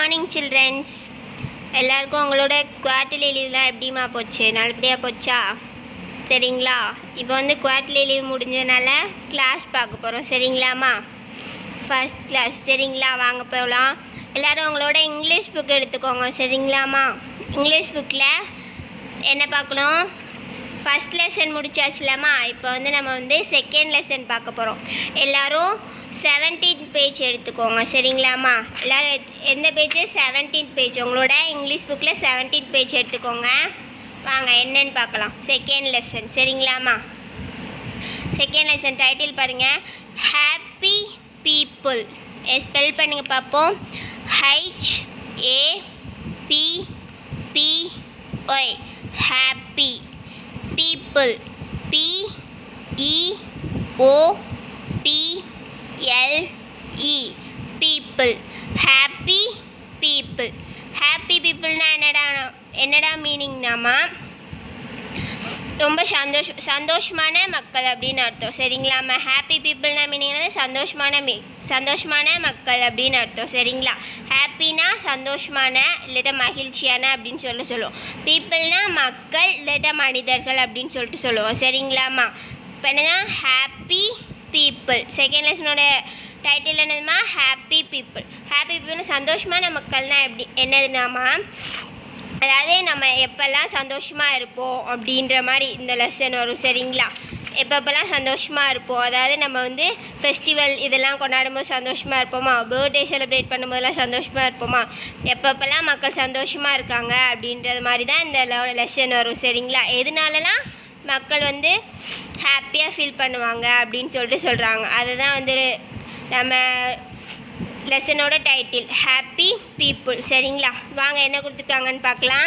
morning children's எல்லாருக்கும் உங்களோட quarterly லீவ்லாம் எப்படிமா போச்சு நல்லபடியாக போச்சா சரிங்களா இப்போ வந்து குவார்டர்லி லீவ் முடிஞ்சதுனால கிளாஸ் பார்க்க போகிறோம் சரிங்களாம்மா ஃபர்ஸ்ட் கிளாஸ் சரிங்களா வாங்க போகலாம் எல்லோரும் உங்களோட இங்கிலீஷ் புக் எடுத்துக்கோங்க சரிங்களாம்மா இங்கிலீஷ் புக்கில் என்ன பார்க்கணும் ஃபஸ்ட் லெசன் முடிச்சாச்சுலம்மா இப்போ வந்து நம்ம வந்து செகண்ட் லெசன் பார்க்க போகிறோம் எல்லாரும் செவன்டீன்த் பேஜ் எடுத்துக்கோங்க சரிங்களாம்மா எல்லோரும் எத்- எந்த பேஜ் செவன்டீன்த் பேஜ் உங்களோட இங்கிலீஷ் புக்கில் செவன்டீன்த் பேஜ் எடுத்துக்கோங்க வாங்க என்னன்னு பார்க்கலாம் செகண்ட் லெசன் சரிங்களாம்மா செகண்ட் லெசன் டைட்டில் பாருங்கள் ஹாப்பி பீப்புள் ஸ்பெல் பண்ணுங்க பார்ப்போம் H A P P Y happy people P E O P L E people happy people happy பீப்புள்னா என்னடா என்னடா மீனிங்னாமா ரொம்ப சந்தோஷ சந்தோஷமான மக்கள் அப்படின்னு அர்த்தம் சரிங்களாம்மா ஹாப்பி பீப்புள்னா மீனிங் வந்து சந்தோஷமான மீ சந்தோஷமான மக்கள் அப்படின்னு அர்த்தம் சரிங்களா ஹாப்பினா சந்தோஷமான இல்லாட்ட மகிழ்ச்சியான அப்படின்னு சொல்ல சொல்லுவோம் பீப்புள்னா மக்கள் இல்லாட்ட மனிதர்கள் அப்படின்னு சொல்லிட்டு சொல்லுவோம் சரிங்களாம்மா இப்போ என்னன்னா ஹாப்பி பீப்புள் செகண்ட் லெசனோட டைட்டில் என்னதுமா ஹாப்பி பீப்புள் ஹாப்பி பீப்புள்னா சந்தோஷமான மக்கள்னா எப்படி என்னதுனாமா அதாவது நம்ம எப்போல்லாம் சந்தோஷமாக இருப்போம் அப்படின்ற மாதிரி இந்த லெசன் வரும் சரிங்களா எப்பப்பெல்லாம் சந்தோஷமாக இருப்போம் அதாவது நம்ம வந்து ஃபெஸ்டிவல் இதெல்லாம் கொண்டாடும் போது சந்தோஷமாக இருப்போமா பர்த்டே செலிப்ரேட் பண்ணும்போதெல்லாம் சந்தோஷமாக இருப்போமா எப்பப்பெல்லாம் மக்கள் சந்தோஷமாக இருக்காங்க அப்படின்றது மாதிரி தான் இந்த லெசன் வரும் சரிங்களா எதனாலலாம் மக்கள் வந்து ஹாப்பியாக ஃபீல் பண்ணுவாங்க அப்படின்னு சொல்லிட்டு சொல்கிறாங்க அதை தான் வந்து நம்ம லெசனோட டைட்டில் ஹாப்பி பீப்புள் சரிங்களா வாங்க என்ன கொடுத்துருக்காங்கன்னு பார்க்கலாம்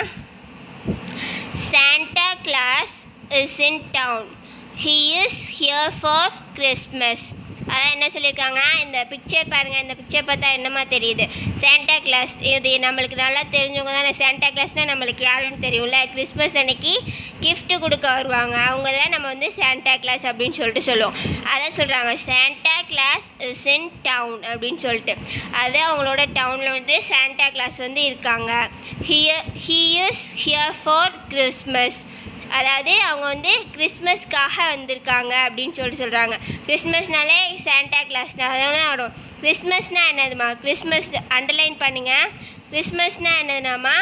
Santa Claus is in town he is here for Christmas அதான் என்ன சொல்லியிருக்காங்கன்னா இந்த பிக்சர் பாருங்கள் இந்த பிக்சர் பார்த்தா என்னமா தெரியுது சாண்டா கிளாஸ் இது நம்மளுக்கு நல்லா தெரிஞ்சவங்க தானே சாண்டா கிளாஸ்னால் நம்மளுக்கு யாருன்னு தெரியும்ல கிறிஸ்மஸ் அன்னைக்கு gift கொடுக்க வருவாங்க அவங்க தான் நம்ம வந்து சாண்டா கிளாஸ் அப்படின்னு சொல்லிட்டு சொல்லுவோம் அதான் சொல்கிறாங்க Santa Claus is in town அப்படின்னு சொல்லிட்டு அது அவங்களோட டவுனில் வந்து சாண்டா கிளாஸ் வந்து இருக்காங்க here he is here for Christmas அதாவது அவங்க வந்து கிறிஸ்மஸ்க்காக வந்திருக்காங்க அப்படின்னு சொல்லிட்டு சொல்கிறாங்க கிறிஸ்மஸ்னாலே சாண்டா கிளாஸ் தான் அதெல்லாம் வரும் கிறிஸ்மஸ்னால் என்னதுமா கிறிஸ்மஸ் அண்டர்லைன் பண்ணுங்கள் கிறிஸ்மஸ்னால் என்னதுனாமா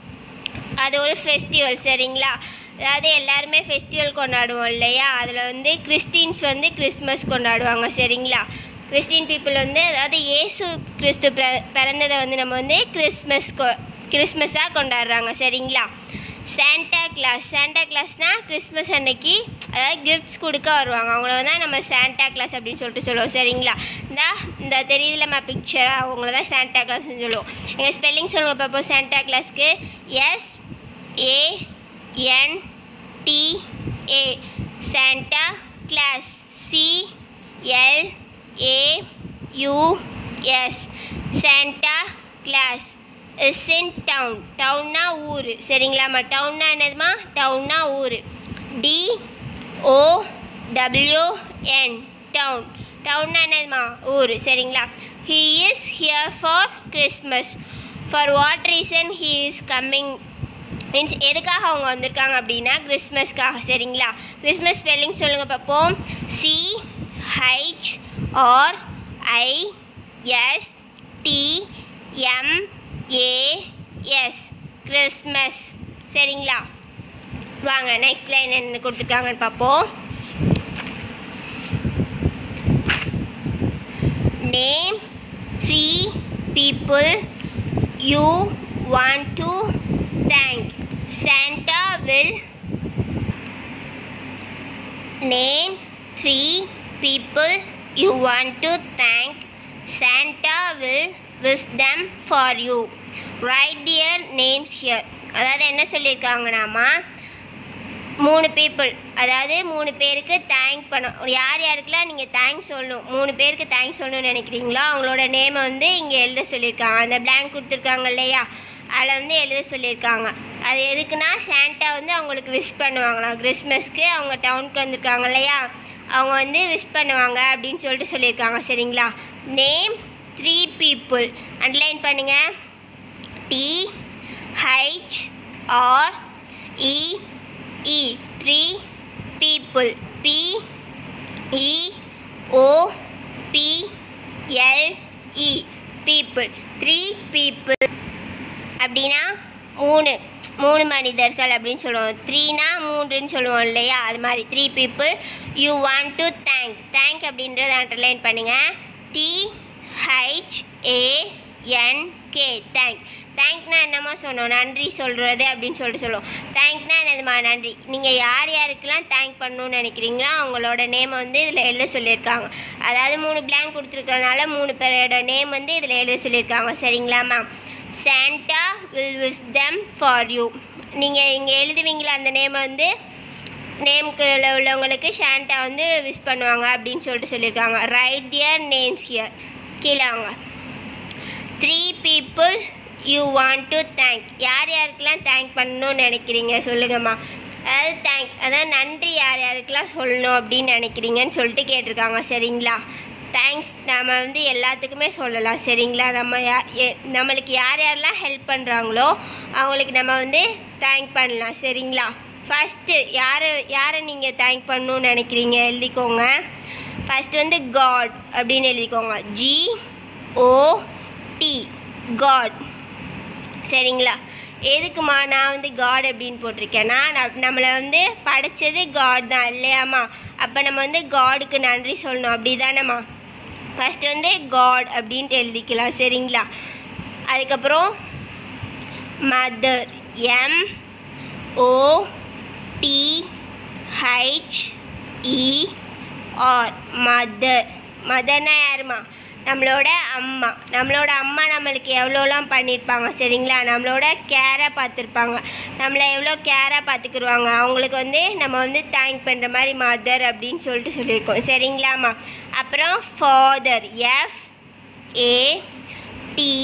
அது ஒரு ஃபெஸ்டிவல் சரிங்களா அதாவது எல்லாருமே ஃபெஸ்டிவல் கொண்டாடுவோம் இல்லையா அதில் வந்து கிறிஸ்டின்ஸ் வந்து கிறிஸ்மஸ் கொண்டாடுவாங்க சரிங்களா கிறிஸ்டின் பீப்புள் வந்து அதாவது இயேசு கிறிஸ்து பிற பிறந்ததை வந்து நம்ம வந்து கிறிஸ்மஸ் கொ கிறிஸ்மஸாக கொண்டாடுறாங்க சரிங்களா சாண்டா கிளாஸ் சாண்டா கிளாஸ்னால் கிறிஸ்மஸ் அன்னைக்கு அதாவது கிஃப்ட்ஸ் கொடுக்க வருவாங்க அவங்கள வந்து நம்ம சாண்டா கிளாஸ் அப்படின்னு சொல்லிட்டு சொல்லுவோம் சரிங்களா இந்த இந்த தெரியுதுலம்மா பிக்சர் அவங்கள தான் சாண்டா கிளாஸ்னு சொல்லுவோம் எங்கள் ஸ்பெல்லிங் சொல்லுங்கள் பார்ப்போம் சாண்டா கிளாஸ்க்கு S A N T A Santa Claus C L A U S Santa Claus is in town டவுன்னா ஊர் சரிங்களாம்மா டவுன்னா என்னதுமா டவுன்னா ஊர் டி ஓ டபிள்யூஎன் டவுன் டவுன்னா என்னதுமா ஊர் சரிங்களா he is here for Christmas for what reason he is coming means எதுக்காக அவங்க வந்திருக்காங்க அப்படின்னா கிறிஸ்மஸ்க்காக சரிங்களா கிறிஸ்மஸ் ஸ்பெல்லிங் சொல்லுங்கள் பார்ப்போம் C H R I S T M A S Christmas சரிங்களா வாங்க நெக்ஸ்ட் லைன் என்ன கொடுத்துருக்காங்கன்னு பார்ப்போம் name three people you want to thank santa will name three people you want to thank santa will wish them for you write their names here அதாவது என்ன சொல்லியிருக்காங்கனாமா மூணு people அதாவது மூணு பேருக்கு தேங்க் பண்ண யார் யாருக்கெல்லாம் நீங்கள் தேங்க்ஸ் சொல்லணும் மூணு பேருக்கு தேங்க்ஸ் சொல்லணும்னு நினைக்கிறீங்களோ அவங்களோட நேமை வந்து இங்கே எழுத சொல்லியிருக்காங்க அந்த blank கொடுத்துருக்காங்க இல்லையா அதில் வந்து எழுத சொல்லியிருக்காங்க அது எதுக்குன்னா சாண்டா வந்து அவங்களுக்கு விஷ் பண்ணுவாங்களாம் கிறிஸ்மஸ்க்கு அவங்க டவுனுக்கு வந்திருக்காங்க இல்லையா அவங்க வந்து விஷ் பண்ணுவாங்க அப்படின்னு சொல்லிட்டு சொல்லியிருக்காங்க சரிங்களா நேம் த்ரீ பீப்புள் அண்டர்லைன் பண்ணுங்கள் T H R E E three people P E O P L E people three people அப்படின்னா மூணு மூணு மனிதர்கள் அப்படின்னு சொல்லுவோம் த்ரீனா மூன்றுன்னு சொல்லுவோம் இல்லையா அது மாதிரி three people you want to thank thank அப்படின்றத அண்டர்லைன் பண்ணுங்கள் T H A N K thank தேங்க்னா என்னமா சொன்னோம் நன்றி சொல்கிறது அப்படின்னு சொல்லிட்டு சொல்லுவோம் தேங்க்னா என்னதுமா நன்றி நீங்கள் யார் யாருக்கெல்லாம் தேங்க் பண்ணணும்னு நினைக்கிறீங்களோ அவங்களோட நேம் வந்து இதில் எழுத சொல்லியிருக்காங்க அதாவது மூணு blank கொடுத்துருக்கறனால மூணு பேரோட நேம் வந்து இதில் எழுத சொல்லியிருக்காங்க சரிங்களாம்மா Santa will wish them for you நீங்கள் இங்கே எழுதுவீங்களா அந்த நேமை வந்து நேம்க்கு உள்ளவங்களுக்கு ஷாண்டா வந்து விஷ் பண்ணுவாங்க அப்படின்னு சொல்லிட்டு சொல்லியிருக்காங்க ரைட் தியர் நேம்ஸ் ஹியர் கீழே அவங்க three people you want to thank யார் யாருக்கெல்லாம் தேங்க் பண்ணணும்னு நினைக்கிறீங்க சொல்லுங்கம்மா அதாவது தேங்க் அதாவது நன்றி யார் யாருக்கெல்லாம் சொல்லணும் அப்படின்னு நினைக்கிறீங்கன்னு சொல்லிட்டு கேட்டிருக்காங்க சரிங்களா தேங்க்ஸ் நம்ம வந்து எல்லாத்துக்குமே சொல்லலாம் சரிங்களா நம்ம யா எ- நம்மளுக்கு யார் யாரெல்லாம் ஹெல்ப் பண்ணுறாங்களோ அவங்களுக்கு நம்ம வந்து தேங்க் பண்ணலாம் சரிங்களா ஃபஸ்ட்டு யாரை யாரை நீங்கள் தேங்க் பண்ணணும்னு நினைக்கிறீங்க எழுதிக்கோங்க ஃபஸ்ட்டு வந்து காட் அப்படின்னு எழுதிக்கோங்க ஜி ஓ டி காட் சரிங்களா எதுக்குமா நான் வந்து காட் அப்படின்னு போட்டிருக்கேன்னா நம் நம்மளை வந்து படைச்சது காட் தான் இல்லையாம்மா அப்போ நம்ம வந்து காடுக்கு நன்றி சொல்லணும் அப்படி தானேம்மா ஃபஸ்ட்டு வந்து காட் அப்படின்ட்டு எழுதிக்கலாம் சரிங்களா அதுக்கப்புறம் mother M O T H E R mother மதர்னா யாருமா நம்மளோட அம்மா நம்மளோட அம்மா நம்மளுக்கு எவ்வளோலாம் பண்ணியிருப்பாங்க சரிங்களா நம்மளோட கேராக பார்த்துருப்பாங்க நம்மளை எவ்வளோ கேராக பார்த்துக்குருவாங்க அவங்களுக்கு வந்து நம்ம வந்து தேங்க் பண்ணுற மாதிரி மதர் அப்படின்னு சொல்லிட்டு சொல்லியிருக்கோம் சரிங்களாம்மா அப்புறம் father F A T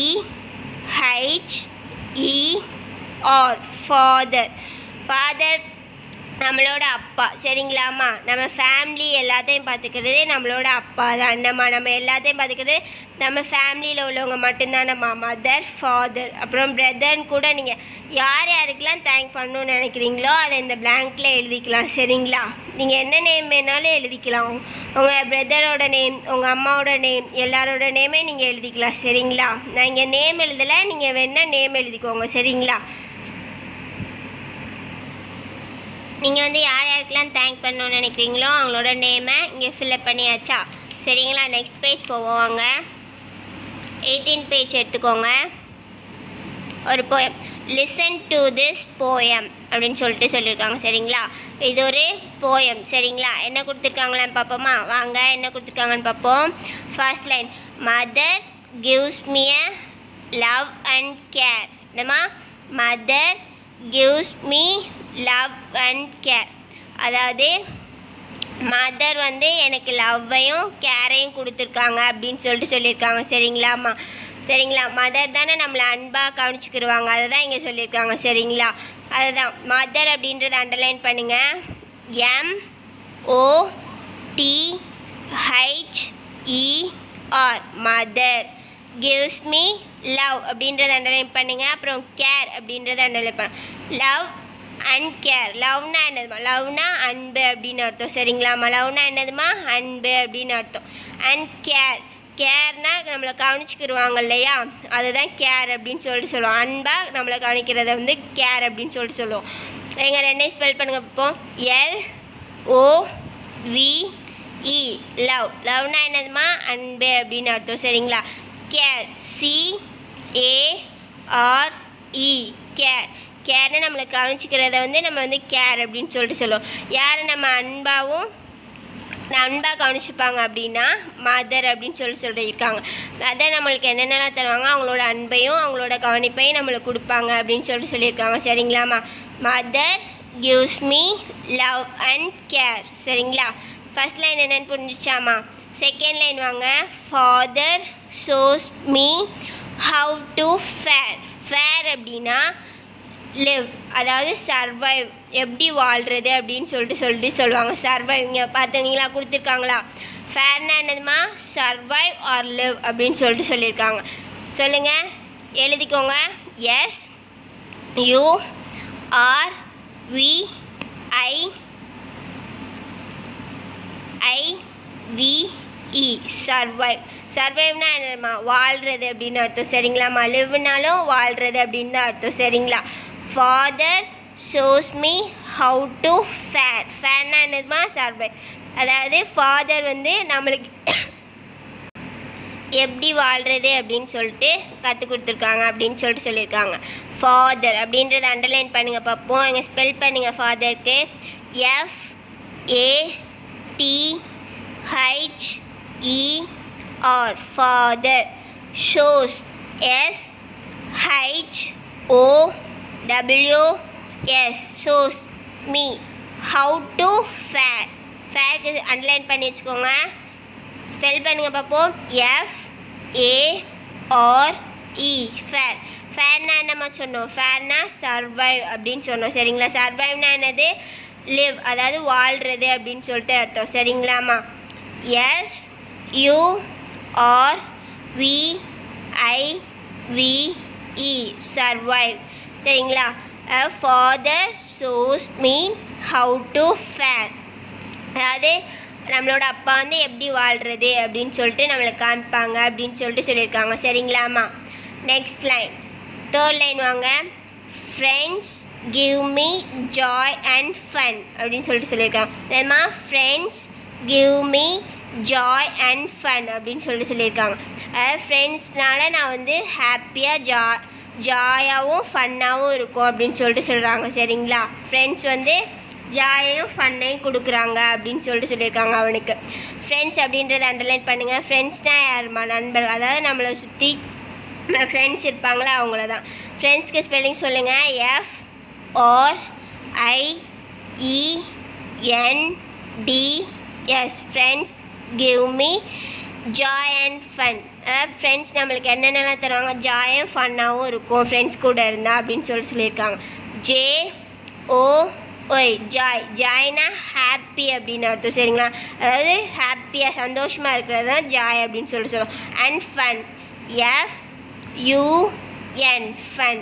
H E R father father நம்மளோட அப்பா சரிங்களாம்மா நம்ம ஃபேமிலி எல்லாத்தையும் பார்த்துக்கிறது நம்மளோட அப்பா தான் என்னம்மா நம்ம எல்லாத்தையும் பார்த்துக்கிறது நம்ம ஃபேமிலியில் உள்ளவங்க மட்டும்தானம்மா மதர் ஃபாதர் அப்புறம் பிரதர்னு கூட நீங்கள் யார் யாருக்கெல்லாம் தேங்க் பண்ணணும்னு நினைக்கிறீங்களோ அதை இந்த பிளாங்க்கில் எழுதிக்கலாம் சரிங்களா நீங்கள் என்ன நேம் வேணாலும் எழுதிக்கலாம் உங்கள் பிரதரோட நேம் உங்கள் அம்மாவோட நேம் எல்லாரோட நேமே நீங்கள் எழுதிக்கலாம் சரிங்களா நான் இங்கே நேம் எழுதலை நீங்கள் வேணால் நேம் எழுதிக்கோங்க சரிங்களா நீங்கள் வந்து யார் யாருக்கெல்லாம் தேங்க் பண்ணணும்னு நினைக்கிறீங்களோ அவங்களோட நேமை இங்கே ஃபில்அப் பண்ணியாச்சா சரிங்களா நெக்ஸ்ட் பேஜ் போவோம் வாங்க எயிட்டீன் பேஜ் எடுத்துக்கோங்க ஒரு poem listen to this poem அப்படின்னு சொல்லிட்டு சொல்லியிருக்காங்க சரிங்களா இது ஒரு போயம் சரிங்களா என்ன கொடுத்துருக்காங்களான்னு பார்ப்போமா வாங்க என்ன கொடுத்துருக்காங்கன்னு பார்ப்போம் first line mother gives me a love and care என்னம்மா mother gives me love and care அதாவது மதர் வந்து எனக்கு லவ்வையும் கேரையும் கொடுத்துருக்காங்க அப்படின்னு சொல்லிட்டு சொல்லியிருக்காங்க சரிங்களாம்மா சரிங்களா மதர் தானே நம்மளை அன்பாக கவனிச்சுக்கிடுவாங்க அதை தான் இங்கே சொல்லியிருக்காங்க சரிங்களா அதுதான் மதர் அப்படின்றத அண்டர்லைன் பண்ணுங்கள் M O T H E R mother gives me love அப்படின்றத அண்டர்லைன் பண்ணுங்க அப்புறம் கேர் அப்படின்றத அண்டர்லைன் பண்ண லவ் அண்ட் கேர் லவ்னா என்னதுமா லவ்னா அன்பு அப்படின்னு அர்த்தம் சரிங்களாம்மா லவ்னா என்னதுமா அன்பு அப்படின்னு அர்த்தம் அண்ட் கேர் கேர்னா நம்மளை கவனிச்சுக்கிடுவாங்க இல்லையா அதுதான் கேர் அப்படின்னு சொல்லிட்டு சொல்லுவோம் அன்பாக நம்மளை கவனிக்கிறத வந்து கேர் அப்படின்னு சொல்லிட்டு சொல்லுவோம் எங்கள் ரெண்டையும் ஸ்பெல் பண்ணுங்க பார்ப்போம் L O V E love லவ்னா என்னதுமா அன்பு அப்படின்னு அர்த்தம் சரிங்களா care C A R E care கேர்னு நம்மளை கவனிச்சிக்கிறத வந்து நம்ம வந்து கேர் அப்படின்னு சொல்லிட்டு சொல்லுவோம் யாரை நம்ம அன்பாகவும் அன்பாக கவனிச்சுப்பாங்க அப்படின்னா மதர் அப்படின்னு சொல்லி சொல்லியிருக்காங்க மதர் நம்மளுக்கு என்னென்னலாம் தருவாங்க அவங்களோட அன்பையும் அவங்களோட கவனிப்பையும் நம்மளுக்கு கொடுப்பாங்க அப்படின்னு சொல்லிட்டு சொல்லியிருக்காங்க சரிங்களாம்மா mother gives me love and care சரிங்களா ஃபர்ஸ்ட் லைன் என்னென்னு புரிஞ்சுச்சாமா செகண்ட் லைன் வாங்க father shows me how to fare fare அப்படின்னா லிவ் அதாவது சர்வைவ் எப்படி வாழ்கிறது அப்படின்னு சொல்லிட்டு சொல்லிட்டு சொல்லுவாங்க சர்வைவ் இங்கே பார்த்தீங்களா கொடுத்துருக்காங்களா ஃபேர்னா என்னதுமா சர்வைவ் ஆர் லிவ் அப்படின்னு சொல்லிட்டு சொல்லியிருக்காங்க சொல்லுங்கள் எழுதிக்கோங்க S U R V I I V E survive சர்வைவ்னா என்னம்மா வாழ்கிறது அப்படின்னு அர்த்தம் சரிங்களாம்மா லிவ்னாலும் வாழ்கிறது அப்படின்னு தான் அர்த்தம் சரிங்களா father shows me how to fare ஃபேர்னா என்னதுமா சர்வைவ் அதாவது ஃபாதர் வந்து நம்மளுக்கு எப்படி வாழ்கிறது அப்படின்னு சொல்லிட்டு கற்றுக் கொடுத்துருக்காங்க அப்படின்னு சொல்லிட்டு சொல்லியிருக்காங்க ஃபாதர் அப்படின்றத அண்டர்லைன் பண்ணுங்கள் பார்ப்போம் இங்கே ஸ்பெல் பண்ணுங்கள் ஃபாதருக்கு F A T H E R father shows S H O W S shows me how to fare ஃபேருக்கு அண்டர்லைன் பண்ணி வச்சுக்கோங்க ஸ்பெல் பண்ணுங்க பார்ப்போம் F A R E fare ஃபேர்னா என்னம்மா சொன்னோம் ஃபேர்னா சர்வைவ் அப்படின்னு சொன்னோம் சரிங்களா சர்வைவ்னா என்னது லிவ் அதாவது வாழ்கிறது அப்படின்னு சொல்லிட்டு அர்த்தம் சரிங்களாம்மா S U R V I V E survive சரிங்களா father shows me how to fare அதாவது நம்மளோட அப்பா வந்து எப்படி வாழ்கிறது அப்படின்னு சொல்லிட்டு நம்மளுக்கு காமிப்பாங்க அப்படின்னு சொல்லிட்டு சொல்லியிருக்காங்க சரிங்களாம்மா நெக்ஸ்ட் லைன் தேர்ட் லைன் வாங்க friends give me joy and fun அப்படின்னு சொல்லிட்டு சொல்லியிருக்காங்க என்னம்மா friends give me joy and fun அப்படின்னு சொல்லிட்டு சொல்லியிருக்காங்க அதாவது ஃப்ரெண்ட்ஸ்னால நான் வந்து ஹாப்பியாக ஜா ஜாயாகவும் ஃபன்னாகவும் இருக்கும் அப்படின்னு சொல்லிட்டு சொல்கிறாங்க சரிங்களா ஃப்ரெண்ட்ஸ் வந்து ஜாயையும் ஃபன்னையும் கொடுக்குறாங்க அப்படின்னு சொல்லிட்டு சொல்லியிருக்காங்க அவனுக்கு ஃப்ரெண்ட்ஸ் அப்படின்றத அண்டர்லைன் பண்ணுங்கள் ஃப்ரெண்ட்ஸ்னால் யாருமா நண்பர் அதாவது நம்மளை சுற்றி ஃப்ரெண்ட்ஸ் இருப்பாங்களா அவங்கள தான் ஃப்ரெண்ட்ஸ்க்கு ஸ்பெல்லிங் சொல்லுங்கள் F R I E N D S friends give me joy and fun friends நம்மளுக்கு என்னென்னலாம் தருவாங்க ஜாயும் ஃபன்னாகவும் இருக்கும் ஃப்ரெண்ட்ஸ் கூட இருந்தால் அப்படின்னு சொல்லி சொல்லியிருக்காங்க ஜே ஓ ஒய் ஜாய் ஜாய்னா ஹாப்பி அப்படின்னு அர்த்தம் சரிங்களா அதாவது ஹாப்பியாக சந்தோஷமாக இருக்கிறது தான் ஜாய் அப்படின்னு சொல்லி சொல்லுவோம் and fun F U N fun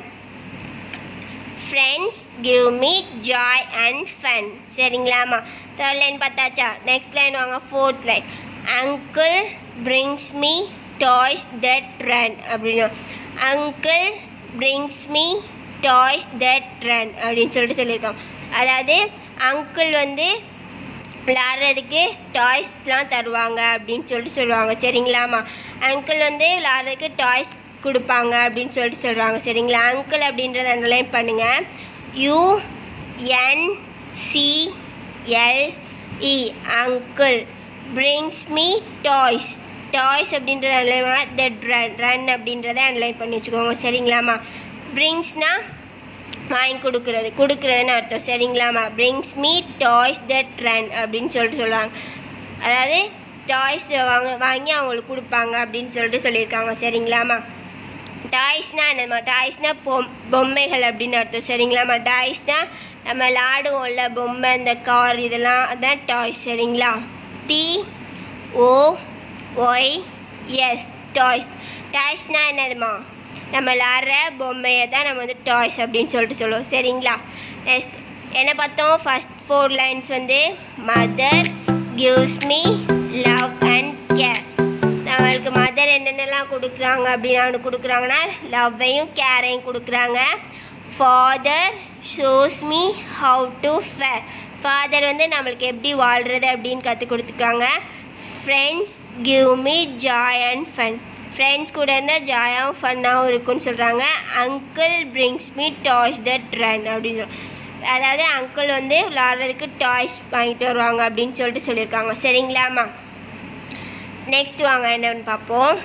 friends give me joy and fun சரிங்களாம்மா தேர்ட் லைன் பார்த்தாச்சா நெக்ஸ்ட் லைன் வாங்க fourth line uncle brings me toys that run அப்படின்னு uncle brings me toys that run அப்படின்னு சொல்லிட்டு சொல்லியிருக்காங்க அதாவது அங்கிள் வந்து விளாட்றதுக்கு டாய்ஸ்லாம் தருவாங்க அப்படின்னு சொல்லிட்டு சொல்லுவாங்க சரிங்களாம்மா அங்கிள் வந்து விளாட்றதுக்கு டாய்ஸ் கொடுப்பாங்க அப்படின்னு சொல்லிட்டு சொல்கிறாங்க சரிங்களா அங்கிள் அப்படின்றத அண்டர்லைன் பண்ணுங்கள் U N C L E uncle brings me toys toys அப்படின்றத அண்டர்லைன் தட் ரன் ரன் அப்படின்றத அண்டர்லைன் பண்ணி வச்சுக்கோங்க சரிங்களாம்மா பிரிங்ஸ்னால் வாங்கி கொடுக்குறது கொடுக்குறதுன்னு அர்த்தம் சரிங்களாம்மா brings me toys that run அப்படின்னு சொல்லிட்டு சொல்கிறாங்க அதாவது டாய்ஸ் வாங்க வாங்கி அவங்களுக்கு கொடுப்பாங்க அப்படின்னு சொல்லிட்டு சொல்லியிருக்காங்க சரிங்களாம்மா டாய்ஸ்னால் என்னம்மா டாய்ஸ்னால் பொம் பொம்மைகள் அப்படின்னு அர்த்தம் சரிங்களாம்மா டாய்ஸ்னால் நம்ம விளாடுவோம்ல பொம்மை இந்த கார் இதெல்லாம் அதான் டாய்ஸ் சரிங்களா T O Y S toys டாய்ஸ்னால் என்னதுமா நம்ம விளாட்ற பொம்மையை தான் நம்ம வந்து டாய்ஸ் அப்படின்னு சொல்லிட்டு சொல்லுவோம் சரிங்களா நெக்ஸ்ட் என்ன பார்த்தோம் ஃபஸ்ட் ஃபோர் லைன்ஸ் வந்து mother gives me love and care நம்மளுக்கு மதர் என்னென்னலாம் கொடுக்குறாங்க அப்படின்னு அவனுக்கு கொடுக்குறாங்கன்னா லவ்வையும் கேரையும் கொடுக்குறாங்க father shows me how to fare father வந்து நம்மளுக்கு எப்படி வாழ்கிறது அப்படின்னு கற்றுக் கொடுத்துருக்காங்க friends give me joy and fun friends கூட இருந்தால் ஜாயாகவும் ஃபன்னாகவும் இருக்கும்னு சொல்கிறாங்க uncle brings me toys that run அப்படின்னு சொல் அதாவது அங்கிள் வந்து விளாட்றதுக்கு டாய்ஸ் வாங்கிட்டு வருவாங்க அப்படின்னு சொல்லிட்டு சொல்லியிருக்காங்க சரிங்களாம்மா நெக்ஸ்ட் வாங்க என்னன்னு பார்ப்போம்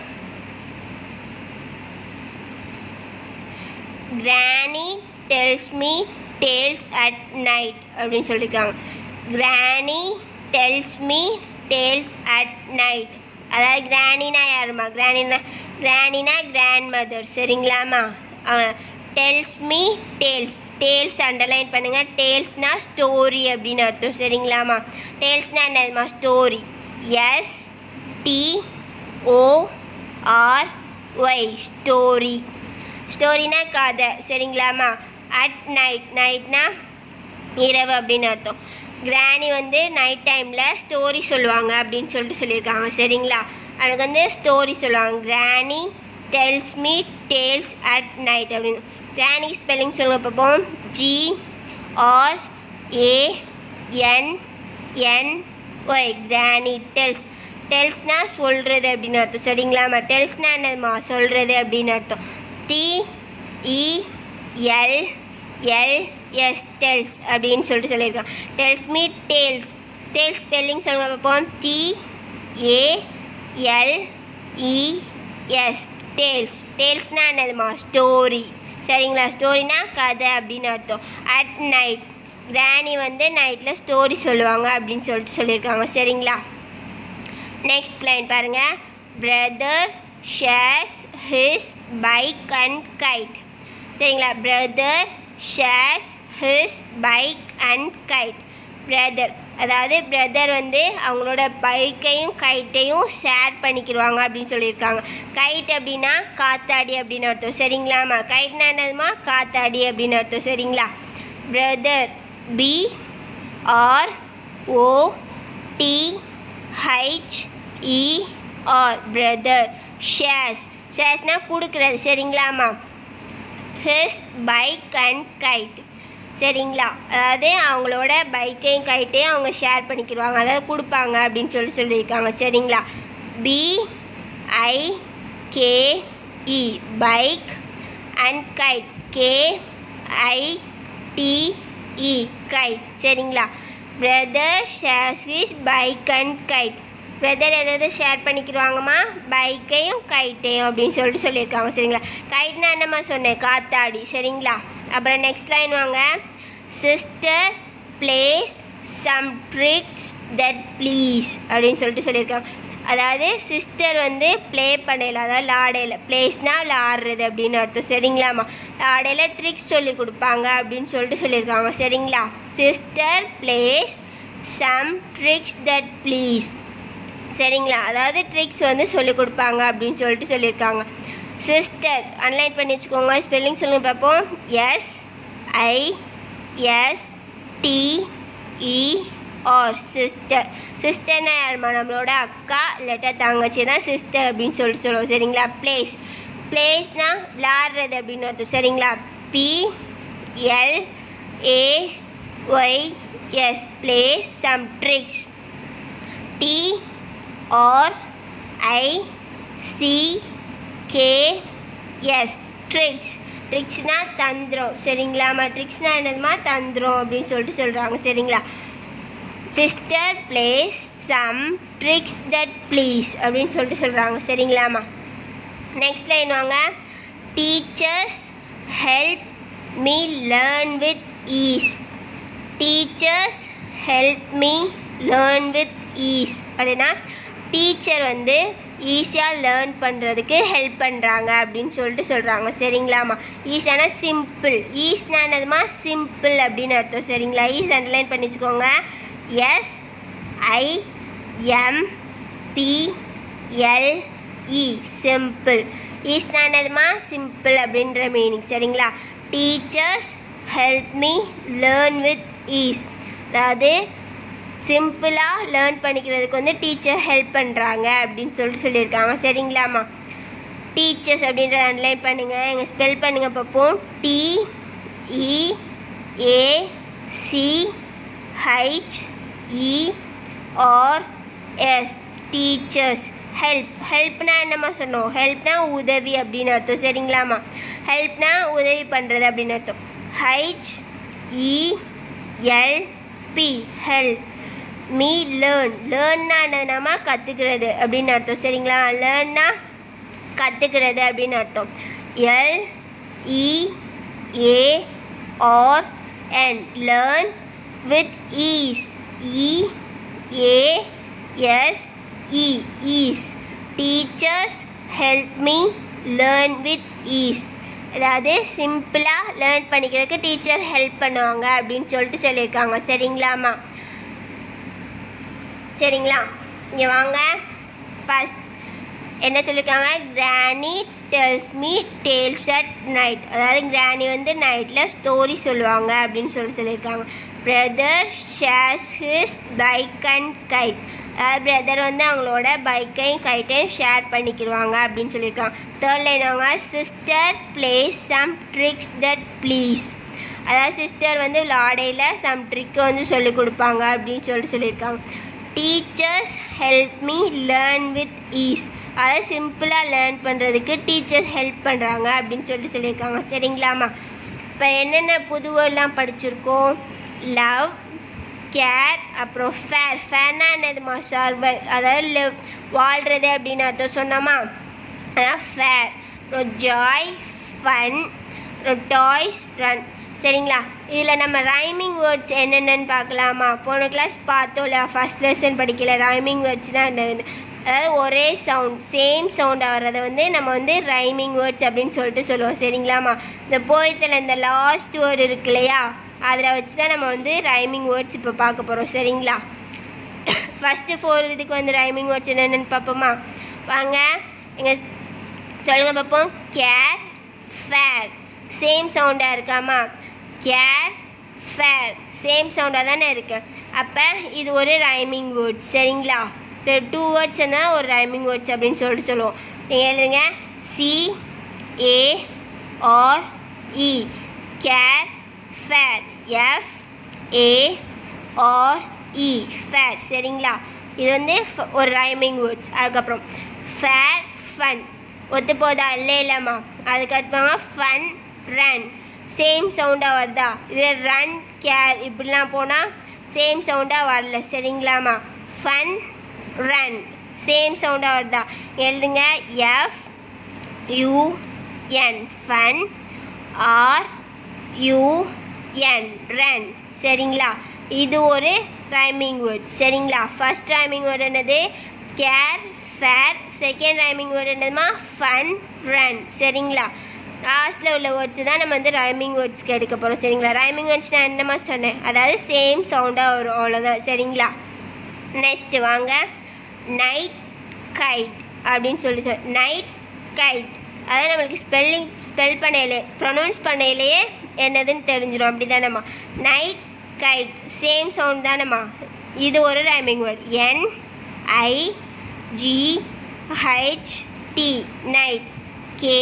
granny tells me tales at night அப்படின்னு சொல்லியிருக்காங்க granny tells me tales at night அதாவது கிராணினா யாருமா கிராணினா கிராணினா கிராண்ட் மதர் சரிங்களாம்மா tells me tales tales underline பண்ணுங்கள் டேல்ஸ்னா ஸ்டோரி அப்படின்னு அர்த்தம் சரிங்களாம்மா டேல்ஸ்னா என்னதுமா story S T O R Y story ஸ்டோரினா கதை சரிங்களாம்மா அட் நைட் நைட்னா இரவு அப்படின்னு அர்த்தம் கிராணி வந்து நைட் டைமில் ஸ்டோரி சொல்லுவாங்க அப்படின்னு சொல்லிட்டு சொல்லியிருக்காங்க சரிங்களா எனக்கு வந்து ஸ்டோரி சொல்லுவாங்க granny tells me tales at night அப்படின்னு கிராணி ஸ்பெல்லிங் சொல்லுங்க பார்ப்போம் G R A N N Y granny tells டெல்ஸ்னா சொல்கிறது அப்படின்னு அர்த்தம் சரிங்களாம்மா டெல்ஸ்னா என்னம்மா சொல்கிறது அப்படின்னு அர்த்தம் T E L L S tells அப்படின்னு சொல்லிட்டு சொல்லியிருக்கான் tells me tales tales spelling சொல்லுங்க பார்ப்போம் T A L E S tales டேல்ஸ்னா என்னதுமா ஸ்டோரி சரிங்களா ஸ்டோரினா கதை அப்படின்னு அர்த்தம் அட் நைட் கிராணி வந்து நைட்டில் ஸ்டோரி சொல்லுவாங்க அப்படின்னு சொல்லிட்டு சொல்லியிருக்காங்க சரிங்களா நெக்ஸ்ட் லைன் பாருங்க brother shares his bike and kite சரிங்களா brother shares his bike and kite brother அதாவது பிரதர் வந்து அவங்களோட பைக்கையும் கைட்டையும் ஷேர் பண்ணிக்கிடுவாங்க அப்படின்னு சொல்லியிருக்காங்க கைட் அப்படின்னா காத்தாடி அப்படின்னு அர்த்தம் சரிங்களாம்மா கைட்னா என்னதுமா காத்தாடி அப்படின்னு அர்த்தம் சரிங்களா brother B R O T H E R brother shares ஷேர்ஸ்னால் கொடுக்குறது சரிங்களாம்மா ஹிஸ் பைக் அண்ட் கைட் சரிங்களா அதாவது அவங்களோட பைக்கையும் கைட்டையும் அவங்க ஷேர் பண்ணிக்கிடுவாங்க அதாவது கொடுப்பாங்க அப்படின்னு சொல்லி சொல்லியிருக்காங்க சரிங்களா B I K E bike and kite K I T E kite சரிங்களா brother shares his bike and kite brother எதாவது ஷேர் பண்ணிக்கிடுவாங்கம்மா பைக்கையும் கைட்டையும் அப்படின்னு சொல்லிட்டு சொல்லியிருக்காங்க சரிங்களா கைட்னா என்னம்மா சொன்னேன் காத்தாடி சரிங்களா அப்புறம் நெக்ஸ்ட் லைன் வாங்க sister plays some tricks that please அப்படின்னு சொல்லிட்டு சொல்லியிருக்காங்க அதாவது சிஸ்டர் வந்து ப்ளே பண்ணையில் அதாவது லாடையில் ப்ளேஸ்னால் விளாடுறது அப்படின்னு அர்த்தம் சரிங்களாம்மா லாடையில் ட்ரிக்ஸ் சொல்லி கொடுப்பாங்க அப்படின்னு சொல்லிட்டு சொல்லியிருக்காங்க சரிங்களா sister plays some tricks that please சரிங்களா அதாவது ட்ரிக்ஸ் வந்து சொல்லி கொடுப்பாங்க அப்படின்னு சொல்லிட்டு சொல்லியிருக்காங்க சிஸ்டர் அன்லைன் பண்ணி வச்சுக்கோங்க ஸ்பெல்லிங் சொல்லுங்கள் பார்ப்போம் S I S T E R sister சிஸ்டர்னா யாருமா நம்மளோட அக்கா இல்லாட்டா தங்கச்சி தான் சிஸ்டர் அப்படின்னு சொல்லிட்டு சொல்லுவோம் சரிங்களா பிளேஸ் பிளேஸ்னால் விளாடுறது அப்படின்னு அர்த்தம் சரிங்களா P L A Y S plays some tricks T R I C K S tricks ட்ரிக்ஸ்னா தந்திரம் சரிங்களாம்மா ட்ரிக்ஸ்னா என்னதுமா தந்திரம் அப்படின்னு சொல்லிட்டு சொல்கிறாங்க சரிங்களா sister plays some tricks that please அப்படின்னு சொல்லிட்டு சொல்கிறாங்க சரிங்களாம்மா நெக்ஸ்ட் லைன் வாங்க teachers help me learn with ease teachers help me learn with ease அப்படின்னா டீச்சர் வந்து ஈஸியாக லேர்ன் பண்ணுறதுக்கு ஹெல்ப் பண்ணுறாங்க அப்படின்னு சொல்லிட்டு சொல்கிறாங்க சரிங்களாம்மா ஈஸியான சிம்பிள் ஈஸ்னா என்னதுமா சிம்பிள் அப்படின்னு அர்த்தம் சரிங்களா ஈஸ் அண்டர்லைன் பண்ணி வச்சுக்கோங்க S I M P L E simple ஈஸ்னா என்னதுமா சிம்பிள் அப்படின்ற மீனிங் சரிங்களா teachers help me learn with ease அதாவது சிம்பிளாக லேர்ன் பண்ணிக்கிறதுக்கு வந்து டீச்சர் ஹெல்ப் பண்ணுறாங்க அப்படின்னு சொல்லிட்டு சொல்லியிருக்காங்க சரிங்களாம்மா டீச்சர்ஸ் அப்படின்றத அண்டர்லைன் பண்ணுங்கள் எங்கள் ஸ்பெல் பண்ணுங்கள் பார்ப்போம் T E A C H E R S teachers help ஹெல்ப்னா என்னம்மா சொன்னோம் ஹெல்ப்னா உதவி அப்படின்னு அர்த்தம் சரிங்களாம்மா ஹெல்ப்னா உதவி பண்ணுறது அப்படின்னு அர்த்தம் H E L P help me learn லேர்ன்னா என்னன்னா கற்றுக்கிறது அப்படின்னு அர்த்தம் சரிங்களா லேர்ன்னா கற்றுக்கிறது அப்படின்னு அர்த்தம் L E A R N learn with ease E A S E ease teachers help me learn with ease அதாவது சிம்பிளாக லேர்ன் பண்ணிக்கிறதுக்கு டீச்சர் ஹெல்ப் பண்ணுவாங்க அப்படின்னு சொல்லிட்டு சொல்லியிருக்காங்க சரிங்களாம்மா சரிங்களா இங்கே வாங்க ஃபஸ்ட் என்ன சொல்லியிருக்காங்க granny tells me tales at night அதாவது கிராணி வந்து நைட்டில் ஸ்டோரி சொல்லுவாங்க அப்படின்னு சொல்லி சொல்லியிருக்காங்க brother shares his bike and kite அதாவது பிரதர் வந்து அவங்களோட பைக்கையும் கைட்டையும் ஷேர் பண்ணிக்கிடுவாங்க அப்படின்னு சொல்லியிருக்காங்க தேர்ட் லைன் அவங்க sister plays some tricks that please அதாவது சிஸ்டர் வந்து விளாடையில் சம் ட்ரிக்கு வந்து சொல்லிக் கொடுப்பாங்க அப்படின்னு சொல்லி சொல்லியிருக்காங்க teachers help me learn with ease அதாவது சிம்பிளாக லேர்ன் பண்ணுறதுக்கு டீச்சர்ஸ் ஹெல்ப் பண்ணுறாங்க அப்படின்னு சொல்லிட்டு சொல்லியிருக்காங்க சரிங்களாம்மா இப்போ என்னென்ன புது வேர்ட்லாம் படிச்சிருக்கோம் லவ் கேர் அப்புறம் ஃபேர் ஃபேர்னா என்னதுமா சர்வை அதாவது live வாழ்கிறது அப்படின்னு அர்த்தம் சொன்னோமா அதான் ஃபேர் அப்புறம் ஜாய் ஃபன் அப்புறம் டாய்ஸ் ரன் சரிங்களா இதில் நம்ம ரைமிங் வேர்ட்ஸ் என்னென்னு பார்க்கலாமா போன கிளாஸ் பார்த்தோம் இல்லையா ஃபஸ்ட் லெசன் படிக்கல ரைமிங் வேர்ட்ஸ் தான் என்னதுன்னு அதாவது ஒரே சவுண்ட் சேம் சவுண்டாக வர்றதை வந்து நம்ம வந்து ரைமிங் வேர்ட்ஸ் அப்படின்னு சொல்லிட்டு சொல்லுவோம் சரிங்களாம்மா இந்த போயத்தில் இந்த லாஸ்ட் வேர்டு இருக்கு இல்லையா அதில் வச்சு தான் நம்ம வந்து ரைமிங் வேர்ட்ஸ் இப்போ பார்க்க போகிறோம் சரிங்களா ஃபஸ்ட்டு ஃபோர் இதுக்கு வந்து ரைமிங் வேர்ட்ஸ் என்னென்னு பார்ப்போமா வாங்க எங்கள் சொல்லுங்கள் பார்ப்போம் கேர் ஃபேர் சேம் சவுண்டாக இருக்காமா கேர் ஃபேர் சேம் சவுண்டாக தானே இருக்கு அப்போ இது ஒரு ரைமிங் வேர்ட்ஸ் சரிங்களா டூ வேர்ட்ஸ் இருந்தால் ஒரு ரைமிங் வேர்ட்ஸ் அப்படின்னு சொல்லிட்டு சொல்லுவோம் நீங்கள் எழுதுங்க C A R E care fare F A R E fare சரிங்களா இது வந்து ஃப- ஒரு ரைமிங் வேர்ட்ஸ் அதுக்கப்புறம் ஃபேர் ஃபன் ஒத்து போதா இல்லை இல்லைம்மா அதுக்கு அடுத்தவங்க ஃபன் ரன் சேம் சவுண்டாக வருதா இது ரன் கேர் இப்படிலாம் போனால் சேம் சவுண்டாக வரல சரிங்களாம்மா ஃபன் ரன் சேம் சவுண்டாக வருதா எழுதுங்க F U N fun R U N run சரிங்களா இது ஒரு ரைமிங் வேர்ட் சரிங்களா ஃபர்ஸ்ட் ரைமிங் வேர்ட் என்னது care fare second rhyming word என்னதுமா ஃபன் ரன் சரிங்களா லாஸ்ட்டில் உள்ள வேர்ட்ஸ் தான் நம்ம வந்து ரைமிங் வேர்ட்ஸ்க்கு எடுக்க போகிறோம் சரிங்களா ரைமிங் வேர்ட்ஸ் நான் என்னமா சொன்னேன் அதாவது சேம் சவுண்டாக வரும் அவ்வளோதான் சரிங்களா நெக்ஸ்ட் வாங்க நைட் கைட் அப்படின்னு சொல்லி சொல் நைட் கைட் அதாவது நம்மளுக்கு ஸ்பெல்லிங் ஸ்பெல் பண்ணையிலே ப்ரொனவுன்ஸ் பண்ணையிலேயே என்னதுன்னு தெரிஞ்சிடும் அப்படி தானேம்மா நைட் கைட் சேம் சவுண்ட் தானேம்மா இது ஒரு rhyming word N I G H T night K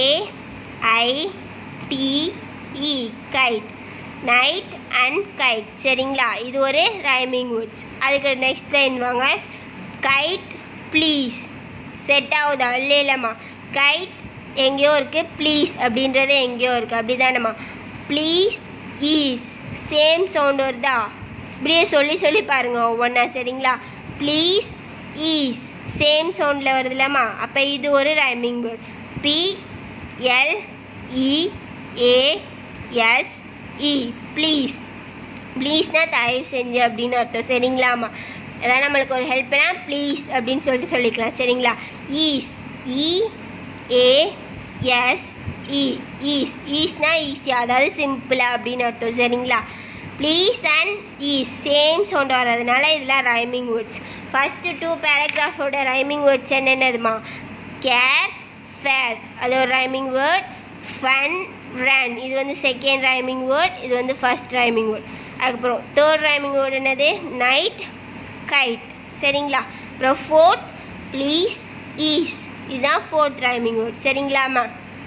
I T E kite night and kite சரிங்களா இது ஒரு ரைமிங் வேர்ட்ஸ் அதுக்கு நெக்ஸ்ட் லைன் வாங்க கைட் ப்ளீஸ் செட் ஆகுதா இல்லை இல்லைம்மா கைட் எங்கேயோ இருக்குது ப்ளீஸ் அப்படின்றது எங்கேயோ இருக்குது அப்படி தானேம்மா ப்ளீஸ் ஈஸ் சேம் சவுண்ட் வருதா இப்படியே சொல்லி சொல்லி பாருங்க ஒவ்வொன்றா சரிங்களா ப்ளீஸ் ஈஸ் சேம் சவுண்டில் வருதுல்லம்மா அப்போ இது ஒரு rhyming word P L E A S E please ப்ளீஸ்னா தயவு செஞ்சு அப்படின்னு அர்த்தம் சரிங்களாம்மா அதான் நம்மளுக்கு ஒரு ஹெல்ப்னா ப்ளீஸ் அப்படின்னு சொல்லிட்டு சொல்லிக்கலாம் சரிங்களா ease E A S E ease ஈஸ்னா ஈஸியாக அதாவது சிம்பிளாக அப்படின்னு அர்த்தம் சரிங்களா please and ease same sound வர்றதுனால இதெல்லாம் ரைமிங் வேர்ட்ஸ் ஃபஸ்ட்டு டூ பேராகிராஃபோட ரைமிங் வேர்ட்ஸ் என்னென்னதுமா கேர் ஃபேர் அது ஒரு ரைமிங் வேர்ட் ஃபன் ரன் இது வந்து செகண்ட் ரைமிங் வேர்ட் இது வந்து ஃபர்ஸ்ட் ரைமிங் வேர்ட் அதுக்கப்புறம் தேர்ட் ரைமிங் வேர்ட் என்னது நைட் கைட் சரிங்களா அப்புறம் ஃபோர்த் ப்ளீஸ் ஈஸ் இதுதான் ஃபோர்த் ரைமிங் வேர்ட் சரிங்களாம்மா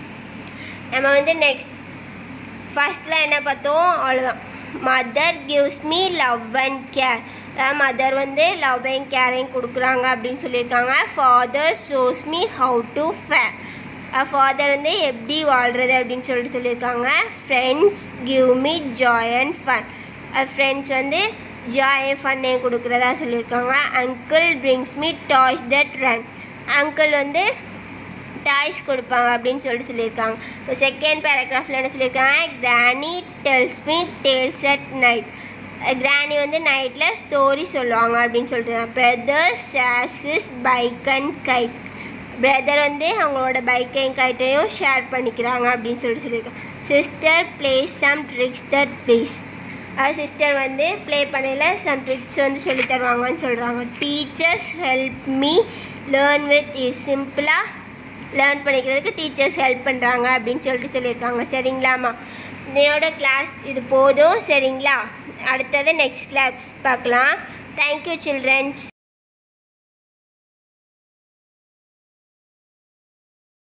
நம்ம வந்து நெக்ஸ்ட் ஃபர்ஸ்ட்டில் என்ன பார்த்தோம் அவ்வளோதான் mother gives me love and care அதாவது மதர் வந்து லவ் அண்ட் கேரையும் கொடுக்குறாங்க அப்படின்னு சொல்லியிருக்காங்க father shows me how to fare father வந்து எப்படி வாழ்கிறது அப்படின்னு சொல்லிட்டு சொல்லியிருக்காங்க friends give me joy and fun friends வந்து ஜாய் அண்ட் ஃபன்னையும் கொடுக்குறதா சொல்லியிருக்காங்க uncle brings me toys that run uncle வந்து டாய்ஸ் கொடுப்பாங்க அப்படின்னு சொல்லிட்டு சொல்லியிருக்காங்க இப்போ செகண்ட் பேராகிராஃபில் என்ன சொல்லியிருக்காங்க granny tells me tales at night granny வந்து நைட்டில் ஸ்டோரி சொல்லுவாங்க அப்படின்னு சொல்லிட்டு brother shares his bike and kite brother வந்து அவங்களோட பைக்கையும் கைட்டையும் ஷேர் பண்ணிக்கிறாங்க அப்படின்னு சொல்லிட்டு சொல்லியிருக்காங்க sister plays some tricks that please sister வந்து ப்ளே பண்ணையில் சம் ட்ரிக்ஸ் வந்து சொல்லி தருவாங்கன்னு சொல்கிறாங்க teachers help me learn with ease சிம்பிளாக லேர்ன் பண்ணிக்கிறதுக்கு டீச்சர்ஸ் ஹெல்ப் பண்ணுறாங்க அப்படின்னு சொல்லிட்டு சொல்லியிருக்காங்க சரிங்களாம்மா இன்னையோட கிளாஸ் இது போதும் சரிங்களா அடுத்தது நெக்ஸ்ட் கிளாஸ் பார்க்கலாம் தேங்க்யூ சில்ட்ரன்ஸ்